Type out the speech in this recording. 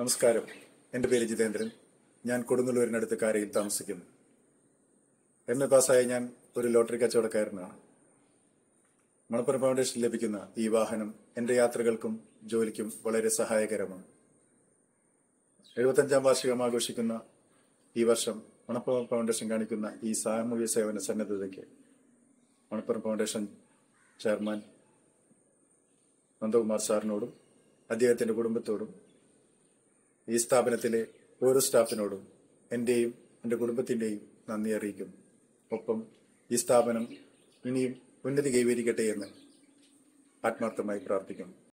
നമസ്കാരം എൻ്റെ പേര് ജിതേന്ദ്രൻ ഞാൻ കൊടുങ്ങല്ലൂരിനടുത്ത് കാരയിൽ താമസിക്കുന്നു എം എ പാസ്സായ ഞാൻ ഒരു ലോട്ടറി കച്ചവടക്കാരനാണ് മണപ്പുറം ഫൗണ്ടേഷൻ ലഭിക്കുന്ന ഈ വാഹനം എൻ്റെ യാത്രകൾക്കും ജോലിക്കും വളരെ സഹായകരമാണ് എഴുപത്തഞ്ചാം വാർഷികം ആഘോഷിക്കുന്ന ഈ വർഷം മണപ്പുറം ഫൗണ്ടേഷൻ കാണിക്കുന്ന ഈ സാമൂഹ്യ സേവന സന്നദ്ധതയ്ക്ക് മണപ്പുറം ഫൗണ്ടേഷൻ ചെയർമാൻ നന്ദകുമാർ സാറിനോടും അദ്ദേഹത്തിന്റെ കുടുംബത്തോടും ഈ സ്ഥാപനത്തിലെ ഓരോ സ്റ്റാഫിനോടും എന്റെയും എന്റെ കുടുംബത്തിന്റെയും നന്ദി അറിയിക്കുന്നു ഒപ്പം ഈ സ്ഥാപനം ഇനിയും ഉന്നതി കൈവരിക്കട്ടെ എന്ന് ആത്മാർത്ഥമായി പ്രാർത്ഥിക്കുന്നു